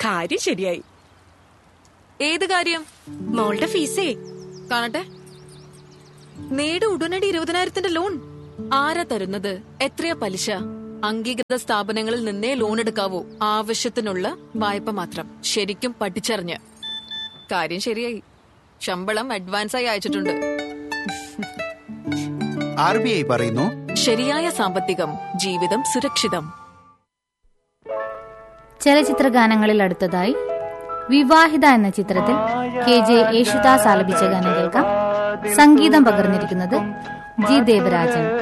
കാര്യം ശരിയായി ഏത് കാര്യം മോളുടെ ഫീസേ കാണട്ടെ നേട് ഉടനടി ഇരുപതിനായിരത്തിന്റെ ലോൺ ആരാ തരുന്നത് എത്രയാ പലിശ അംഗീകൃത സ്ഥാപനങ്ങളിൽ നിന്നേ ലോൺ എടുക്കാവൂ ആവശ്യത്തിനുള്ള വായ്പ മാത്രം ശരിക്കും പഠിച്ചറിഞ്ഞ് കാര്യം ശരിയായി ശമ്പളം അഡ്വാൻസായി അയച്ചിട്ടുണ്ട് ആർ ബി ഐ പറയുന്നു ശരിയായ സാമ്പത്തികം ജീവിതം സുരക്ഷിതം ചലച്ചിത്ര ഗാനങ്ങളിൽ അടുത്തതായി വിവാഹിത എന്ന ചിത്രത്തിൽ കെ ജെ യേശുദാസ് ആലപിച്ച ഗാനം കേൾക്കാം സംഗീതം പകർന്നിരിക്കുന്നത് ജി ദേവരാജൻ